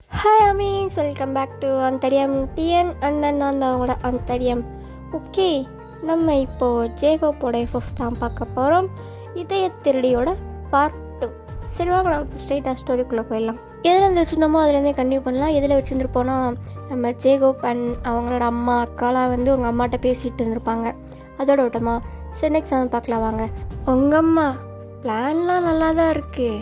hi அமீஸ் welcome back to அந்தரியம் TN அண்ணன் நான் தான் அவங்களோட அந்தரியம் ஓகே நம்ம இப்போது ஜேகோப்போட ஃபிஃப்த் தான் பார்க்க போகிறோம் இதய திருடியோட பார்ட் டூ சரி வாங்க நம்ம ஸ்ட்ரெயிட்டாக ஸ்டோரிக்குள்ளே போயிடலாம் எதில் இருந்து வச்சுருந்தோமோ அதுலேருந்தே கண்டினியூ பண்ணலாம் எதில் வச்சுருந்துருப்போனா நம்ம ஜேகோப் அண்ட் அவங்களோட அம்மா அக்காலாம் வந்து உங்கள் அம்மாட்ட பேசிகிட்டு இருந்திருப்பாங்க அதோட விட்டோமா சரி நெக்ஸ்ட் வந்து பார்க்கலாம் வாங்க உங்கள் அம்மா பிளான்லாம் நல்லா தான் இருக்குது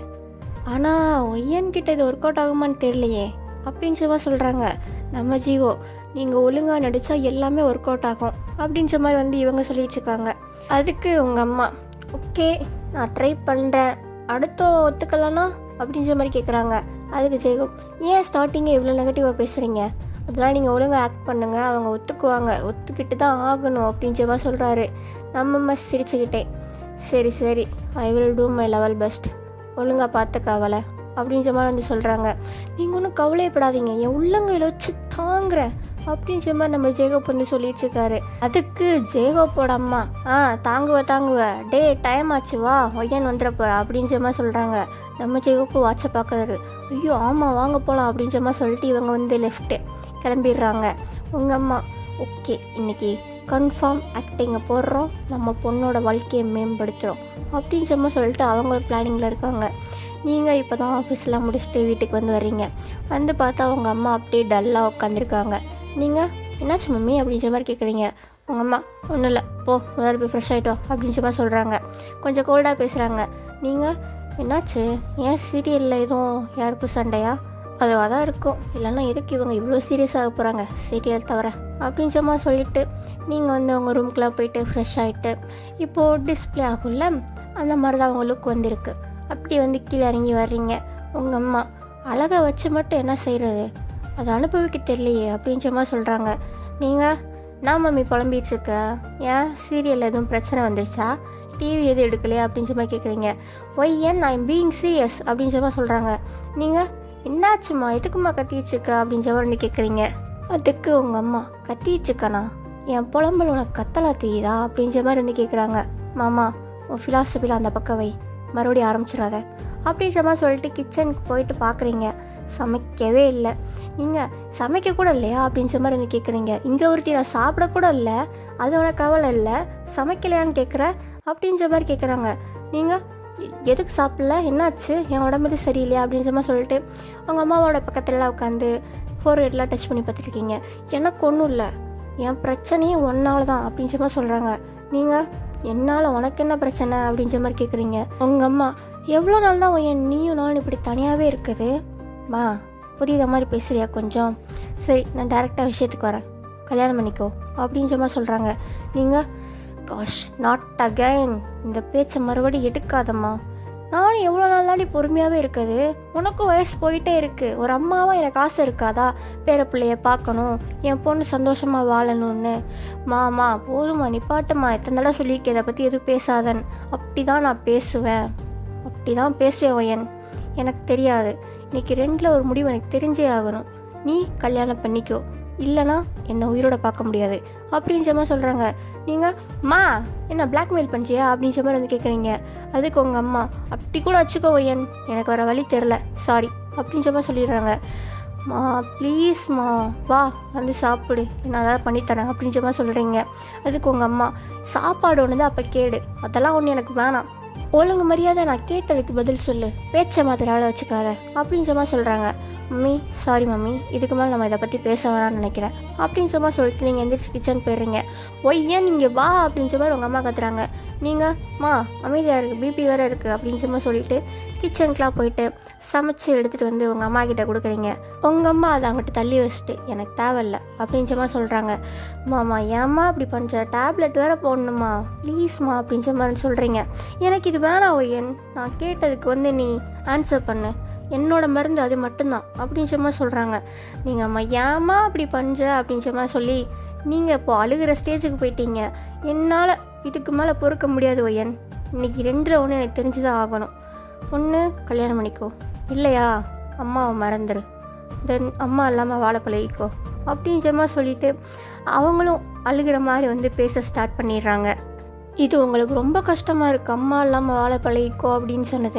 ஆனால் ஒய்யன் கிட்ட இது ஒர்க் அவுட் ஆகுமான்னு தெரியலையே அப்படின்னு சும்மா சொல்கிறாங்க நம்ம ஜீவோ நீங்கள் ஒழுங்காக நடித்தா எல்லாமே ஒர்க் அவுட் ஆகும் அப்படின்ற மாதிரி வந்து இவங்க சொல்லிட்டு இருக்காங்க அதுக்கு உங்கள் அம்மா ஓகே நான் ட்ரை பண்ணுறேன் அடுத்தோம் ஒத்துக்கலான்னா அப்படின்ற மாதிரி கேட்குறாங்க அதுக்கு ஜெயகம் ஏன் ஸ்டார்டிங்கே இவ்வளோ நெகட்டிவாக பேசுகிறீங்க அதெல்லாம் நீங்கள் ஒழுங்காக ஆக்ட் பண்ணுங்கள் அவங்க ஒத்துக்குவாங்க ஒத்துக்கிட்டு தான் ஆகணும் அப்படின்ற மாதிரி சொல்கிறாரு நம்ம அம்மா சிரிச்சுக்கிட்டே சரி சரி I will do my level best ஒழுங்காக பார்த்துக்க அவளை அப்படின்ற மாதிரி வந்து சொல்கிறாங்க நீங்கள் ஒன்றும் கவலையப்படாதீங்க என் உள்ளங்கையில் வச்சு தாங்குறேன் அப்படின்ற மாதிரி நம்ம ஜெயகோப் வந்து சொல்லிட்டு இருக்காரு அதுக்கு ஜெயகோப்போட அம்மா ஆ தாங்குவ தாங்குவ டே டைம் ஆச்சு வா ஒய்யன் வந்துட போகிறா அப்படின்ற மாதிரி சொல்கிறாங்க நம்ம ஜெயகோப்பு வாட்சை பார்க்குறாரு ஐயோ ஆமாம் வாங்க போகலாம் அப்படின்ற மாதிரி சொல்லிட்டு இவங்க வந்து லெஃப்ட்டு கிளம்பிடுறாங்க உங்கள் அம்மா ஓகே இன்னைக்கு கன்ஃபார்ம் ஆக்டிங்கை போடுறோம் நம்ம பொண்ணோட வாழ்க்கையை மேம்படுத்துகிறோம் அப்படின்ற மாதிரி சொல்லிட்டு அவங்க ஒரு பிளானிங்கில் இருக்காங்க நீங்கள் இப்போ தான் ஆஃபீஸ்லாம் முடிச்சுட்டு வீட்டுக்கு வந்து வர்றீங்க வந்து பார்த்தா அவங்க அம்மா அப்படியே டல்லாக உட்காந்துருக்காங்க நீங்கள் என்னாச்சு மம்மி அப்படின்ற மாதிரி கேட்குறீங்க உங்கள் அம்மா ஒன்றும் இல்லை போ முதல்ல போய் ஃப்ரெஷ் ஆகிட்டோம் அப்படின்ற மாதிரி சொல்கிறாங்க கொஞ்சம் கோல்டாக பேசுகிறாங்க நீங்கள் என்னாச்சு ஏன் சீரியலில் எதுவும் யாருக்கும் சண்டையா அதுவாக தான் இருக்கும் இல்லைன்னா எதுக்கு இவங்க இவ்வளோ சீரியஸாக போகிறாங்க சீரியல் தவிர அப்படின்ற மாதிரி சொல்லிவிட்டு நீங்கள் வந்து அவங்க ரூம்குள்ளே போயிட்டு ஃப்ரெஷ் ஆகிட்டு இப்போது டிஸ்பிளே ஆகும்ல அந்த மாதிரி தான் அவங்க லுக் வந்திருக்கு அப்படி வந்து கீழே இறங்கி வர்றீங்க உங்கள் அம்மா அழகை வச்சு மட்டும் என்ன செய்கிறது அதை அனுபவிக்க தெரியலையே அப்படின்ற மாதிரி சொல்கிறாங்க நீங்கள் நான் மம்மி புலம்பிட்டு இருக்க ஏன் சீரியல் எதுவும் பிரச்சனை வந்துருச்சா டிவி எதுவும் எடுக்கலையா அப்படின்ற மாதிரி கேட்குறீங்க ஒய் ஏன் நான் பீயிங் சீரியஸ் அப்படின்ற மாதிரி சொல்கிறாங்க நீங்கள் என்னாச்சுமா எதுக்குமா கத்திச்சுக்க அப்படின்ற மாதிரி வந்து கேட்குறீங்க அதுக்கு உங்கள் அம்மா கத்திச்சுக்கண்ணா என் புலம்பல் உனக்கு கத்தலா தெரியுதா அப்படின்ற மாதிரி வந்து கேட்குறாங்க மாமா உன் ஃபிலாசபியில் அந்த பக்கம் வை மறுபடியும் ஆரம்பிச்சிடாத அப்படின்ற மாதிரி சொல்லிட்டு கிச்சனுக்கு போயிட்டு பார்க்குறீங்க சமைக்கவே இல்லை நீங்கள் சமைக்க கூட இல்லையா அப்படின்ற மாதிரி வந்து கேட்குறீங்க இங்கே ஒருத்தி நான் சாப்பிட கூட இல்லை அது உனக்கு கவலை இல்லை சமைக்கலையான்னு கேட்குற அப்படின்ற மாதிரி கேட்குறாங்க நீங்கள் எதுக்கு சாப்பிடல என்னாச்சு என் உடம்புது சரியில்லையா அப்படின்ற மாதிரி சொல்லிட்டு உங்கள் அம்மாவோட பக்கத்துலலாம் உட்காந்து ஃபோர் ஹெட்லாம் டச் பண்ணி பார்த்துருக்கீங்க எனக்கு ஒன்றும் இல்லை என் பிரச்சனையே ஒன்றால் தான் அப்படின்ற மாதிரி சொல்கிறாங்க நீங்கள் என்னால் உனக்கு என்ன பிரச்சனை அப்படின்ற மாதிரி கேட்குறீங்க உங்கள் அம்மா எவ்வளோ நாள் தான் என் நீயும் நானும் இப்படி தனியாகவே இருக்குது மா புரியுற மாதிரி பேசுறியா கொஞ்சம் சரி நான் டேரெக்டாக விஷயத்துக்கு வரேன் கல்யாணம் பண்ணிக்கோ அப்படின்ற மாதிரி சொல்கிறாங்க நீங்கள் காஷ் நாட் அகைன் இந்த பேச்சை மறுபடியும் எடுக்காதம்மா நானும் எவ்வளோ நாள் தாண்டி பொறுமையாகவே இருக்குது உனக்கும் வயசு போயிட்டே இருக்குது ஒரு அம்மாவாக எனக்கு ஆசை இருக்காதா பேர பிள்ளைய பார்க்கணும் என் பொண்ணு சந்தோஷமாக வாழணும்னு மாமா போதுமா நிப்பாட்டுமா எத்தனை தடவை சொல்லியிருக்கேன் இதை பற்றி எதுவும் பேசாதன் அப்படி தான் நான் பேசுவேன் அப்படி தான் பேசுவேன் ஒயன் எனக்கு தெரியாது இன்னைக்கு ரெண்டில் ஒரு முடிவு எனக்கு தெரிஞ்சே ஆகணும் நீ கல்யாணம் பண்ணிக்கோ இல்லைனா என்னை உயிரோட பார்க்க முடியாது அப்படின்ற மாதிரி சொல்கிறாங்க நீங்கள் மா என்ன பிளாக்மெயில் பண்ணுறியா அப்படின்ற மாதிரி வந்து கேட்குறீங்க அதுக்கு உங்கள் அம்மா அப்படி கூட வச்சுக்கோ ஒய்யன் எனக்கு வர வழி தெரில சாரி அப்படின்ற மாதிரி சொல்லிடுறாங்க மா ப்ளீஸ்மா வா வந்து சாப்பிடு நான் அதாவது பண்ணித்தரேன் அப்படின்ற மாதிரி சொல்கிறீங்க அதுக்கு உங்கள் அம்மா சாப்பாடு ஒன்று தான் அப்போ கேடு அதெல்லாம் ஒன்று எனக்கு வேணாம் ஒழுங்கு மரியாதை நான் கேட்டதுக்கு பதில் சொல்லு பேச்சை மாத்திர ஆள வச்சுக்காத அப்படின்ற மாதிரி சொல்கிறாங்க மம்மி சாரி மம்மி இதுக்கு மேலே நம்ம இதை பற்றி பேச வேணாம்னு நினைக்கிறேன் அப்படின்னு சும்மா சொல்லிட்டு நீங்கள் எந்திரிச்சு கிச்சன் போயிடுறீங்க ஒய் ஏன் நீங்கள் வா அப்படின்ற மாதிரி உங்கள் அம்மா கத்துறாங்க நீங்கள் மா அமைதியாக இருக்குது பிபி வேறு இருக்குது அப்படின்னு சும்மா சொல்லிட்டு கிச்சனுக்குலாம் போயிட்டு சமைச்சு எடுத்துகிட்டு வந்து உங்கள் அம்மா கிட்ட கொடுக்குறீங்க உங்கள் அம்மா அதை அங்கிட்ட தள்ளி வச்சுட்டு எனக்கு தேவையில்ல அப்படின்ற மாதிரி சொல்கிறாங்க மாமா ஏம்மா அப்படி பண்ணுற டேப்லெட் வேறு போடணுமா ப்ளீஸ்மா அப்படின்ற மாதிரி சொல்கிறீங்க எனக்கு இது வேணாம் ஒய்யன் நான் கேட்டதுக்கு வந்து நீ ஆன்சர் பண்ணு என்னோட மருந்து அது மட்டும்தான் அப்படின்ற மாதிரி சொல்கிறாங்க நீங்கள் அம்மா ஏம்மா அப்படி பண்ணுற அப்படின்ற மாதிரி சொல்லி நீங்கள் இப்போ அழுகிற ஸ்டேஜுக்கு போயிட்டீங்க என்னால் இதுக்கு மேலே பொறுக்க முடியாது ஒய்யன் இன்னைக்கு ரெண்டில் ஒன்று எனக்கு தெரிஞ்சுதான் ஆகணும் ஒன்று கல்யாணம் பண்ணிக்கோ இல்லையா அம்மாவை மறந்துடு தென் அம்மா இல்லாமல் வாழ பழகிக்கோ அப்படின்ற மாதிரி சொல்லிட்டு அவங்களும் அழுகிற மாதிரி வந்து பேச ஸ்டார்ட் பண்ணிடுறாங்க இது உங்களுக்கு ரொம்ப கஷ்டமாக இருக்குது அம்மா இல்லாமல் வாழ பழகிக்கோ அப்படின்னு சொன்னது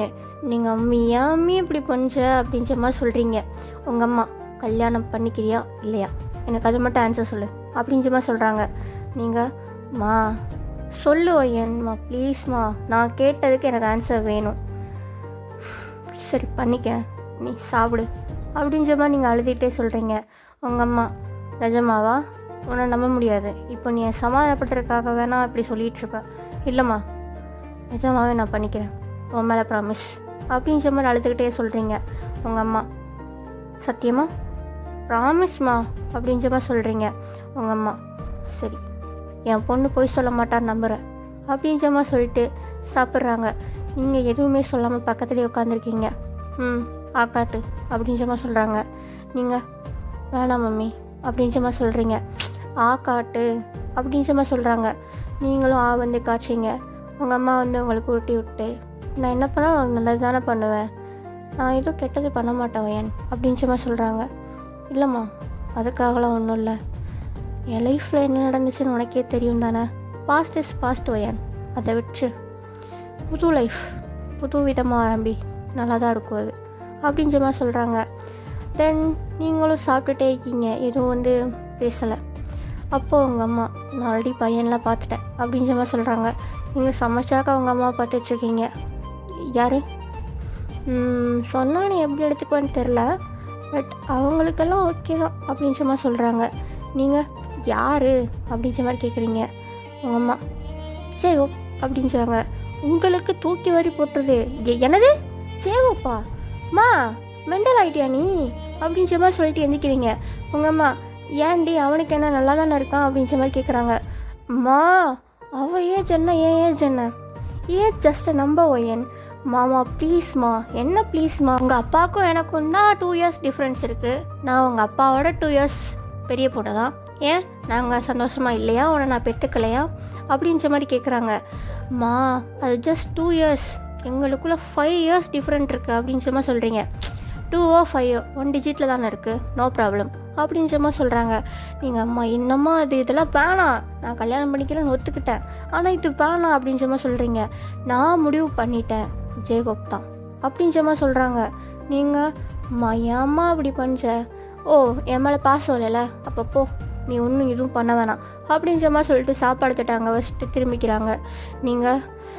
நீங்கள் அம்மி ஏன் அம்மி இப்படி கொஞ்ச அப்படின்ற மாதிரி சொல்கிறீங்க உங்கள் அம்மா கல்யாணம் பண்ணிக்கிறியா இல்லையா எனக்கு அது மட்டும் ஆன்சர் சொல்லு அப்படின்ற மாதிரி சொல்கிறாங்க நீங்கள் மா சொல்லு ஒய்யன்மா ப்ளீஸ்மா நான் கேட்டதுக்கு எனக்கு ஆன்சர் வேணும் சரி பண்ணிக்கிறேன் நீ சாப்பிடு அப்படின்ற மாதிரி நீங்கள் அழுதுகிட்டே சொல்கிறீங்க உங்கள் அம்மா நிஜமாவா உன்னை நம்ப முடியாது இப்போ நீ என் சமாதானப்படுறதுக்காக வேணா இப்படி சொல்லிட்டு இருப்ப இல்லைம்மா நிஜமாவே நான் பண்ணிக்கிறேன் உன் மேலே ப்ராமிஸ் அப்படின்ற மாதிரி அழுதுகிட்டே சொல்கிறீங்க உங்கள் அம்மா சத்தியமா ப்ராமிஸ்மா அப்படின்ற மாதிரி சொல்கிறீங்க உங்கள் அம்மா சரி என் பொண்ணு போய் சொல்ல மாட்டான்னு நம்புகிறேன் அப்படின்ற மாதிரி சொல்லிட்டு சாப்பிட்றாங்க நீங்கள் எதுவுமே சொல்லாமல் பக்கத்துலேயே உட்காந்துருக்கீங்க ம் ஆக்காட்டு அப்படின்ற மாதிரி சொல்கிறாங்க நீங்கள் வேணாம் மம்மி அப்படின்ற மாதிரி சொல்கிறீங்க ஆ காட்டு அப்படின்ற மாதிரி சொல்கிறாங்க நீங்களும் ஆ வந்து காய்ச்சிங்க உங்கள் அம்மா வந்து உங்களுக்கு ஊட்டி விட்டு நான் என்ன பண்ணால் நல்லது தானே பண்ணுவேன் நான் எதுவும் கெட்டது பண்ண மாட்டேன் ஏன் அப்படின்ற மாதிரி சொல்கிறாங்க இல்லைம்மா அதுக்காகலாம் ஒன்றும் இல்லை என் லைஃப்பில் என்ன நடந்துச்சுன்னு உனக்கே தெரியும் தானே பாஸ்ட் இஸ் பாஸ்ட் ஒயன் அதை விட்டு புது லைஃப் புது விதமாக ஆரம்பி நல்லா தான் இருக்கும் அது அப்படின்ற மாதிரி சொல்கிறாங்க தென் நீங்களும் சாப்பிட்டுட்டே இருக்கீங்க எதுவும் வந்து பேசலை அப்போது உங்கள் அம்மா நான் ஆல்ரெடி பையன்லாம் பார்த்துட்டேன் அப்படின்ற மாதிரி சொல்கிறாங்க நீங்கள் சமைச்சாக்க உங்கள் அம்மா பார்த்து வச்சுருக்கீங்க யார் சொன்னால் நீ எப்படி எடுத்துக்குவேன்னு தெரில பட் அவங்களுக்கெல்லாம் ஓகே தான் அப்படின்ற மாதிரி சொல்கிறாங்க நீங்கள் யார் அப்படின்ற மாதிரி கேட்குறீங்க உங்கள் அம்மா சேகோ அப்படின்னு சொல்கிறாங்க உங்களுக்கு தூக்கி வாரி போட்டுருது எ- என்னது சேவோப்பா மா மெண்டல் ஆயிட்டியா நீ அப்படின்ற மாதிரி சொல்லிட்டு எந்திக்கிறீங்க உங்கள் அம்மா ஏன்டி அவனுக்கு என்ன நல்லா தானே இருக்கான் அப்படின்ற மாதிரி கேட்குறாங்க அம்மா அவ ஏஜ் என்ன ஏன் ஏஜ் என்ன ஏஜ் ஜஸ்ட் நம்பர் ஒயன் மாமா ப்ளீஸ்மா என்ன ப்ளீஸ்மா உங்கள் அப்பாவுக்கும் எனக்கும் தான் டூ இயர்ஸ் டிஃப்ரென்ஸ் இருக்குது நான் உங்கள் அப்பாவோட டூ இயர்ஸ் பெரிய பொண்ணு தான் ஏன் நாங்கள் சந்தோஷமாக இல்லையா உன்னை நான் பெற்றுக்கலையா அப்படின்ற மாதிரி கேட்குறாங்க மா அது ஜஸ்ட் டூ இயர்ஸ் எங்களுக்குள்ளே ஃபைவ் இயர்ஸ் டிஃப்ரெண்ட் இருக்குது அப்படின்ற மாதிரி சொல்கிறீங்க டூவோ ஃபைவோ ஒன் டிஜிட்டில் தானே இருக்குது நோ ப்ராப்ளம் அப்படின்ற மாதிரி சொல்கிறாங்க நீங்கள் அம்மா என்னம்மா அது இதெல்லாம் வேணாம் நான் கல்யாணம் பண்ணிக்கிறேன்னு ஒத்துக்கிட்டேன் ஆனால் இது வேணாம் அப்படின்ற மாதிரி சொல்கிறீங்க நான் முடிவு பண்ணிட்டேன் ஜெயகோப் தான் அப்படின்ற மாதிரி சொல்கிறாங்க நீங்கள் அம்மா ஏம்மா அப்படி பண்ணுற ஓ என் மேலே பாசம் இல்லைல்ல அப்போ போ நீ ஒன்றும் இதுவும் பண்ண வேணாம் அப்படின்ற மாதிரி சொல்லிட்டு சாப்பாடு தட்டாங்க வச்சுட்டு திரும்பிக்கிறாங்க நீங்கள்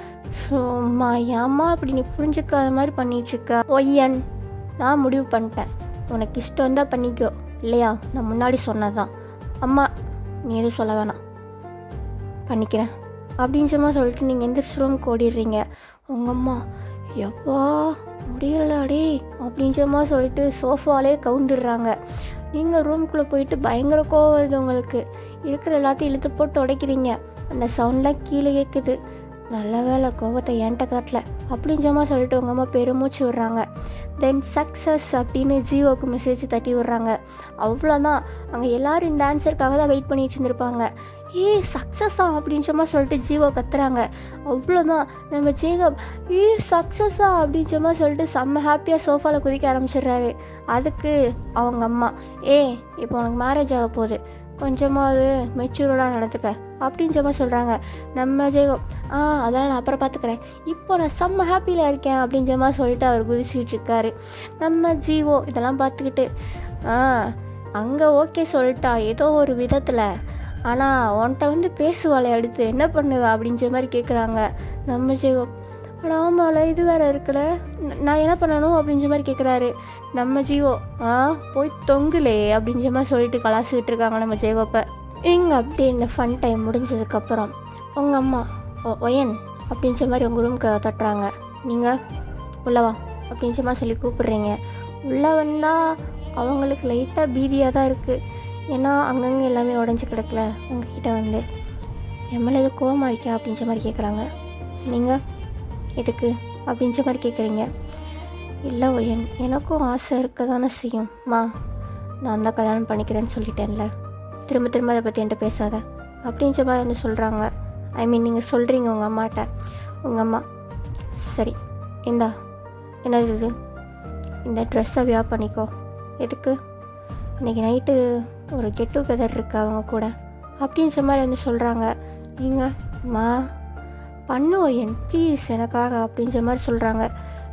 அம்மா ஏம்மா அப்படி நீ புரிஞ்சுக்காத மாதிரி பண்ணிட்டுருக்க ஒய்யன் நான் முடிவு பண்ணிட்டேன் உனக்கு இஷ்டம் இருந்தால் பண்ணிக்கோ இல்லையா நான் முன்னாடி சொன்னதான் அம்மா நீ எதுவும் சொல்ல வேணாம் பண்ணிக்கிறேன் அப்படின்ற மாதிரி சொல்லிட்டு நீங்கள் எந்திரிச்சு ரூமுக்கு ஓடிடுறீங்க உங்கள் அம்மா எப்பா முடியலடி அப்படின்ற மாதிரி சொல்லிட்டு சோஃபாலே கவுந்துடுறாங்க நீங்கள் ரூம்குள்ளே போயிட்டு பயங்கர கோவம் வருது உங்களுக்கு இருக்கிற எல்லாத்தையும் இழுத்து போட்டு உடைக்கிறீங்க அந்த சவுண்ட்லாம் கீழே கேட்குது நல்ல வேலை கோவத்தை என்கிட்ட காட்டல அப்படின்ற மாதிரி சொல்லிட்டு உங்கள் அம்மா பெருமூச்சு விடுறாங்க தென் சக்ஸஸ் அப்படின்னு ஜீவோக்கு மெசேஜ் தட்டி விடுறாங்க அவ்வளோதான் அங்கே எல்லாரும் இந்த ஆன்சருக்காக தான் வெயிட் பண்ணி வச்சுருந்துருப்பாங்க ஏ சக்ஸஸா அப்படின்ற மாதிரி சொல்லிட்டு ஜீவோ கத்துறாங்க அவ்வளோதான் நம்ம ஜேகப் ஏ சக்ஸஸா அப்படின்ற மாதிரி சொல்லிட்டு செம்ம ஹாப்பியாக சோஃபாவில் குதிக்க ஆரம்பிச்சிடுறாரு அதுக்கு அவங்க அம்மா ஏ இப்போ உனக்கு மேரேஜ் ஆக போகுது கொஞ்சமாவது மெச்சூர்டாக நடந்துக்க அப்படின்ற மாதிரி சொல்கிறாங்க நம்ம ஜெயகம் ஆ அதெல்லாம் நான் அப்புறம் பார்த்துக்கிறேன் இப்போ நான் செம்ம ஹாப்பியில் இருக்கேன் அப்படின்ற மாதிரி சொல்லிட்டு அவர் குதிச்சிட்டு இருக்காரு நம்ம ஜீவோ இதெல்லாம் பார்த்துக்கிட்டு ஆ அங்கே ஓகே சொல்லிட்டா ஏதோ ஒரு விதத்தில் ஆனால் உன்கிட்ட வந்து பேசுவாளே அடுத்து என்ன பண்ணுவ அப்படின்ற மாதிரி கேட்குறாங்க நம்ம ஜெயோ அட ஆமால இது வேற இருக்குல்ல ந- நான் என்ன பண்ணணும் அப்படின்ற மாதிரி கேட்குறாரு நம்ம ஜீவோ ஆ போய் தொங்குலே அப்படின்ற மாதிரி சொல்லிட்டு கலாசிக்கிட்டு இருக்காங்க நம்ம ஜெயகோப்பை இங்கே அப்படியே இந்த ஃபன் டைம் முடிஞ்சதுக்கப்புறம் உங்கள் அம்மா ஒ- ஒயன் அப்படின்ற மாதிரி உங்கள் ரூம்க்கு தட்டுறாங்க நீங்கள் உள்ளவா அப்படின்ற மாதிரி சொல்லி கூப்பிடுறீங்க உள்ளே வந்தால் அவங்களுக்கு லைட்டாக பீதியாக தான் இருக்குது ஏன்னா அங்கங்கே எல்லாமே உடஞ்சி கிடக்கல உங்ககிட்ட வந்து என் மேலே எது கோவமாக இருக்கா அப்படின்ற மாதிரி கேட்குறாங்க நீங்கள் எதுக்கு அப்படின்ற மாதிரி கேட்குறீங்க இல்லை ஒயன் எனக்கும் ஆசை இருக்க தானே செய்யும் மா நான் தான் கல்யாணம் பண்ணிக்கிறேன்னு சொல்லிட்டேன்ல திரும்ப திரும்ப அதை பற்றி என்கிட்ட பேசாத அப்படின்ற மாதிரி வந்து சொல்கிறாங்க ஐ மீன் நீங்கள் சொல்கிறீங்க உங்கள் அம்மாட்ட உங்கள் அம்மா சரி இந்தா என்னது இது இந்த ட்ரெஸ்ஸை வியா பண்ணிக்கோ எதுக்கு இன்றைக்கி நைட்டு ஒரு கெட் டுகெதர் இருக்கு அவங்க கூட அப்படின்ற மாதிரி வந்து சொல்கிறாங்க நீங்கள் மா பண்ணுவோம் என் ப்ளீஸ் எனக்காக அப்படின்ற மாதிரி சொல்கிறாங்க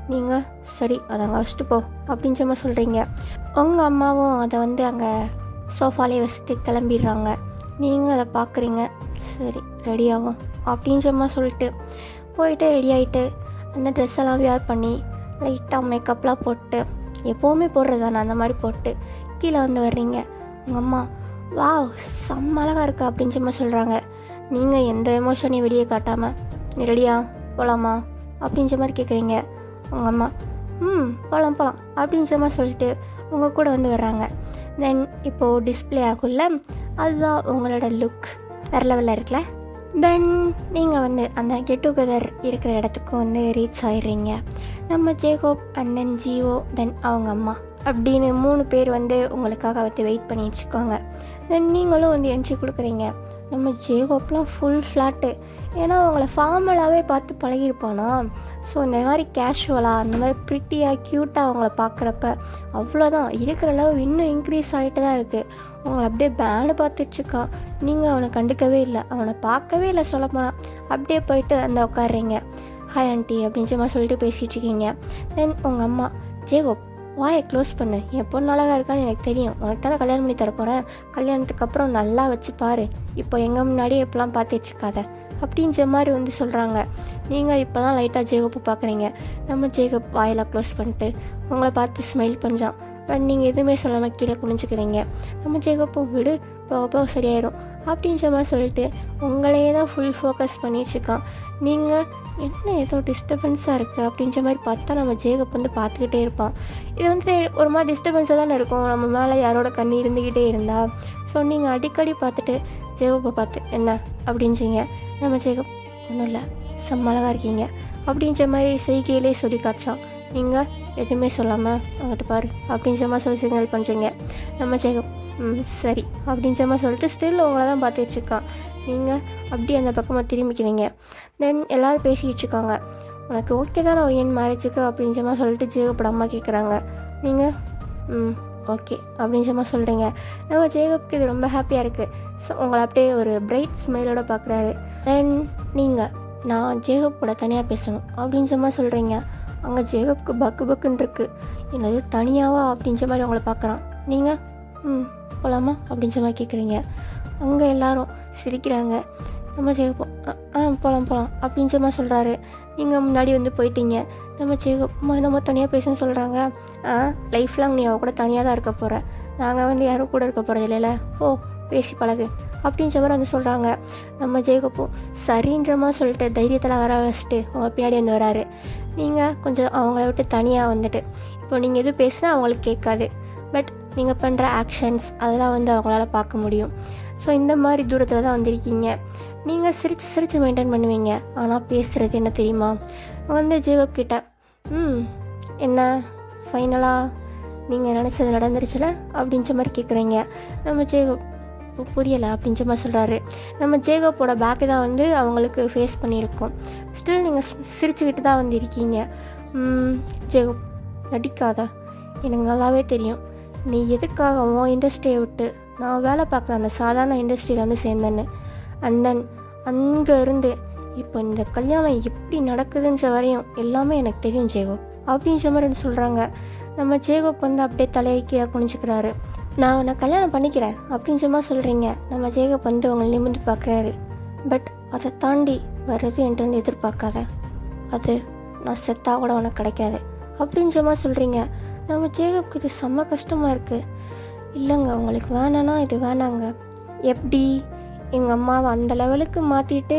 நீங்கள் சரி அதை அங்கே வச்சுட்டு போ அப்படின்ற மாதிரி சொல்கிறீங்க உங்கள் அம்மாவும் அதை வந்து அங்கே சோஃபாலே வச்சுட்டு கிளம்பிடுறாங்க நீங்கள் அதை பார்க்குறீங்க சரி ரெடி ஆகும் அப்படின்ற மாதிரி சொல்லிட்டு போயிட்டு ரெடி ஆகிட்டு அந்த ட்ரெஸ் எல்லாம் வியர் பண்ணி லைட்டாக மேக்கப்லாம் போட்டு எப்போவுமே போடுறது தானே அந்த மாதிரி போட்டு கீழே வந்து வர்றீங்க உங்கள் அம்மா வாவ் செம்ம அழகாக இருக்கா அப்படின்ற மாதிரி சொல்கிறாங்க நீங்கள் எந்த எமோஷனையும் வெளியே காட்டாமல் நீ ரெடியா போகலாமா அப்படின்ற மாதிரி கேட்குறீங்க உங்கள் அம்மா ம் போகலாம் போகலாம் அப்படின்ற மாதிரி சொல்லிட்டு உங்கள் கூட வந்து வர்றாங்க தென் இப்போது டிஸ்ப்ளே ஆகும்ல அதுதான் உங்களோட லுக் வேறு லெவலில் இருக்குல்ல தென் நீங்கள் வந்து அந்த கெட் டுகெதர் இருக்கிற இடத்துக்கு வந்து ரீச் ஆயிடுறீங்க நம்ம ஜேகோப் அண்ணன் ஜிஓ தென் அவங்க அம்மா அப்படின்னு மூணு பேர் வந்து உங்களுக்காக வந்து வெயிட் பண்ணி வச்சுக்கோங்க தென் நீங்களும் வந்து என்ட்ரி கொடுக்குறீங்க நம்ம ஜேகோப்லாம் ஃபுல் ஃப்ளாட்டு ஏன்னா அவங்கள ஃபார்மலாகவே பார்த்து பழகிருப்பானா ஸோ இந்த மாதிரி கேஷுவலாக அந்த மாதிரி ப்ரிட்டியாக க்யூட்டாக அவங்கள பார்க்குறப்ப அவ்வளோதான் இருக்கிற அளவு இன்னும் இன்க்ரீஸ் ஆகிட்டு தான் இருக்குது அவங்கள அப்படியே பேனு பார்த்துட்ருக்கான் நீங்கள் அவனை கண்டுக்கவே இல்லை அவனை பார்க்கவே இல்லை சொல்லப்போனால் அப்படியே போயிட்டு அந்த உட்காடுறீங்க ஹாய் ஆண்டி அப்படின்ற மாதிரி சொல்லிட்டு பேசிகிட்டு இருக்கீங்க தென் உங்கள் அம்மா ஜேகோப் வாயை க்ளோஸ் பண்ணு என் பொண்ணு அழகாக இருக்கான்னு எனக்கு தெரியும் உனக்கு தானே கல்யாணம் பண்ணி தரப்போகிறேன் கல்யாணத்துக்கு அப்புறம் நல்லா வச்சு பாரு இப்போ எங்கள் முன்னாடியே இப்போலாம் பார்த்துட்டு இருக்காத அப்படின்ற மாதிரி வந்து சொல்கிறாங்க நீங்கள் இப்போ தான் லைட்டாக ஜேகப்பை பார்க்குறீங்க நம்ம ஜேகப் வாயெல்லாம் க்ளோஸ் பண்ணிட்டு உங்களை பார்த்து ஸ்மைல் பண்ணுறான் பட் நீங்கள் எதுவுமே சொல்லாமல் கீழே குனிஞ்சுக்கிறீங்க நம்ம ஜேகப்போ விடு போக போக சரியாயிடும் அப்படின்ற மாதிரி சொல்லிட்டு உங்களையே தான் ஃபுல் ஃபோக்கஸ் பண்ணிட்டுருக்கான் நீங்கள் என்ன ஏதோ டிஸ்டர்பன்ஸாக இருக்குது அப்படின்ற மாதிரி பார்த்தா நம்ம ஜேகப் வந்து பார்த்துக்கிட்டே இருப்பான் இது வந்து ஒரு மாதிரி டிஸ்டர்பன்ஸாக தானே இருக்கும் நம்ம மேலே யாரோட கண்ணு இருந்துக்கிட்டே இருந்தா ஸோ நீங்கள் அடிக்கடி பார்த்துட்டு ஜேகப்பை பார்த்து என்ன அப்படின்றீங்க நம்ம ஜேகப் ஒன்றும் இல்லை செம்ம அழகாக இருக்கீங்க அப்படின்ற மாதிரி செய்கையிலே சொல்லி காய்ச்சான் நீங்கள் எதுவுமே சொல்லாமல் அங்கிட்டு பாரு அப்படின்ற மாதிரி சொல்லி சிக்னல் பண்ணுறீங்க நம்ம ஜேகப் ம் சரி அப்படின்ற மாதிரி சொல்லிட்டு ஸ்டில் உங்களை தான் பார்த்து வச்சுருக்கான் நீங்கள் அப்படியே அந்த பக்கமாக திரும்பிக்கிறீங்க தென் எல்லோரும் பேசிக்கிட்டு இருக்காங்க உனக்கு ஓகே தானே என் மேரேஜுக்கு அப்படின்ற மாதிரி சொல்லிட்டு ஜேகப்போட அம்மா கேட்குறாங்க நீங்கள் ம் ஓகே அப்படின்ற மாதிரி சொல்கிறீங்க நம்ம ஜேகப்க்கு இது ரொம்ப ஹாப்பியாக இருக்குது ஸோ உங்களை அப்படியே ஒரு பிரைட் ஸ்மைலோட பார்க்குறாரு தென் நீங்கள் நான் ஜேகப் கூட தனியாக பேசணும் அப்படின்ற மாதிரி சொல்கிறீங்க அங்கே ஜேகப்க்கு பக்கு பக்குன்னு இருக்குது என்னது தனியாவா அப்படின்ற மாதிரி உங்களை பார்க்குறான் நீங்கள் ம் போகலாமா அப்படின்ற மாதிரி கேட்குறீங்க அங்கே எல்லாரும் சிரிக்கிறாங்க நம்ம ஜெயகப்போ ஆ போகலாம் போகலாம் அப்படின்ற மாதிரி சொல்கிறாரு நீங்கள் முன்னாடி வந்து போயிட்டீங்க நம்ம ஜெயகப்பா நம்ம தனியாக பேசணும்னு சொல்கிறாங்க ஆ லைஃப் லாங் நீ அவ கூட தனியாக தான் இருக்க போகிற நாங்கள் வந்து யாரும் கூட இருக்க போகிறது இல்லைல்ல ஓ பேசி பழகு அப்படின்ற மாதிரி வந்து சொல்கிறாங்க நம்ம ஜெயகப்போ சரின்ற மாதிரி சொல்லிட்டு தைரியத்தில் வர வச்சுட்டு அவங்க பின்னாடி வந்து வராரு நீங்கள் கொஞ்சம் அவங்கள விட்டு தனியாக வந்துட்டு இப்போ நீங்கள் எதுவும் பேசினா அவங்களுக்கு கேட்காது பட் நீங்கள் பண்ணுற ஆக்ஷன்ஸ் அதெல்லாம் வந்து அவங்களால பார்க்க முடியும் ஸோ இந்த மாதிரி தூரத்தில் தான் வந்திருக்கீங்க நீங்கள் சிரித்து சிரித்து மெயின்டைன் பண்ணுவீங்க ஆனால் பேசுகிறது என்ன தெரியுமா வந்து ஜேகப் கிட்ட ம் என்ன ஃபைனலாக நீங்கள் நினச்சது நடந்துருச்சுல அப்படின்ற மாதிரி கேட்குறீங்க நம்ம ஜேகப் இப்போ புரியலை அப்படின்ற மாதிரி சொல்கிறாரு நம்ம ஜேகப்போட பேக்கு தான் வந்து அவங்களுக்கு ஃபேஸ் பண்ணியிருக்கோம் ஸ்டில் நீங்கள் சிரிச்சுக்கிட்டு தான் வந்து இருக்கீங்க ம், ஜேகப் நடிக்காத எனக்கு நல்லாவே தெரியும் நீ எதுக்காக உன் இண்டஸ்ட்ரியை விட்டு நான் வேலை பார்க்குற அந்த சாதாரண இண்டஸ்ட்ரியில் வந்து சேர்ந்தேன்னு அண்ட் தென் அங்கே இருந்து இப்போ இந்த கல்யாணம் எப்படி நடக்குதுன்ற வரையும் எல்லாமே எனக்கு தெரியும் ஜேகோப் அப்படின்ற மாதிரி வந்து சொல்கிறாங்க நம்ம ஜேகோப் வந்து அப்படியே தலையை கீழே குனிஞ்சுக்கிறாரு நான் உன்னை கல்யாணம் பண்ணிக்கிறேன் அப்படின்ற மாதிரி சொல்கிறீங்க நம்ம ஜேகோப் வந்து உங்களை நிமிர்ந்து பார்க்குறாரு பட் அதை தாண்டி வர்றது என்கிட்ட வந்து எதிர்பார்க்காத அது நான் செத்தா கூட உனக்கு கிடைக்காது அப்படின்ற மாதிரி சொல்கிறீங்க நம்ம ஜேகப்க்கு இது செம்ம கஷ்டமாக இருக்குது இல்லைங்க உங்களுக்கு வேணான்னா இது வேணாங்க எப்படி எங்கள் அம்மாவை அந்த லெவலுக்கு மாற்றிட்டு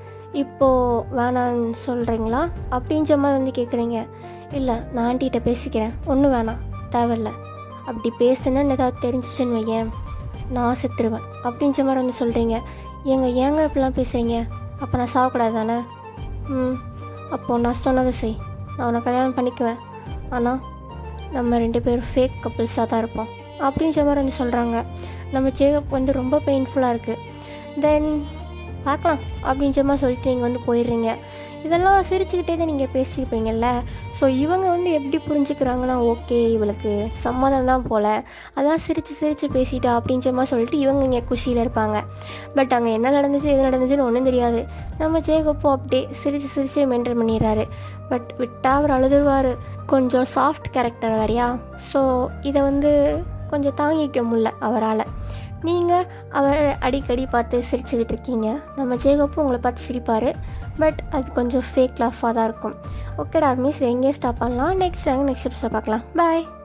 இப்போது வேணான்னு சொல்கிறீங்களா அப்படின்ற மாதிரி வந்து கேட்குறீங்க இல்லை நான் ஆண்டிகிட்ட பேசிக்கிறேன் ஒன்றும் வேணாம் தேவையில்ல அப்படி பேசுனேன்னு ஏதாவது தெரிஞ்சிச்சுன்னு வையேன் நான் செத்துருவேன் அப்படின்ற மாதிரி வந்து சொல்கிறீங்க ஏங்க ஏங்க இப்படிலாம் பேசுகிறீங்க அப்போ நான் சாகக்கூடாது தானே ம் அப்போது நான் சொன்னதை செய் நான் உன்னை கல்யாணம் பண்ணிக்குவேன் ஆனால் நம்ம ரெண்டு பேரும் ஃபேக் கப்புள்ஸாக தான் இருப்போம் அப்படின்ற மாதிரி வந்து சொல்கிறாங்க நம்ம ஜேகப் வந்து ரொம்ப பெயின்ஃபுல்லாக இருக்குது தென் பார்க்கலாம் அப்படின்ற மாதிரி சொல்லிட்டு நீங்கள் வந்து போயிடுறீங்க இதெல்லாம் சிரிச்சுக்கிட்டே தான் நீங்கள் பேசியிருப்பீங்கல்ல ஸோ இவங்க வந்து எப்படி புரிஞ்சுக்கிறாங்கன்னா ஓகே இவளுக்கு சம்மதம் தான் போல் அதான் சிரித்து சிரித்து பேசிட்டா அப்படின்ற மாதிரி சொல்லிட்டு இவங்க இங்கே குஷியில் இருப்பாங்க பட் அங்கே என்ன நடந்துச்சு எது நடந்துச்சுன்னு ஒன்றும் தெரியாது நம்ம ஜேகப்போ அப்படியே சிரித்து சிரிச்சே மெயின்டைன் பண்ணிடுறாரு பட் விட்டா அவர் அழுதுருவார் கொஞ்சம் சாஃப்ட் கேரக்டர் வரையா ஸோ இதை வந்து கொஞ்சம் தாங்கிக்க முடில அவரால் நீங்கள் அவரை அடிக்கடி பார்த்து சிரிச்சுக்கிட்டு இருக்கீங்க நம்ம ஜேகப்பும் உங்களை பார்த்து சிரிப்பார் பட் அது கொஞ்சம் ஃபேக் லாஃபாக தான் இருக்கும் ஓகேடா மிஸ் எங்கேயே ஸ்டாப் பண்ணலாம் நெக்ஸ்ட் நாங்கள் நெக்ஸ்ட் எபிசோட் பார்க்கலாம் பாய்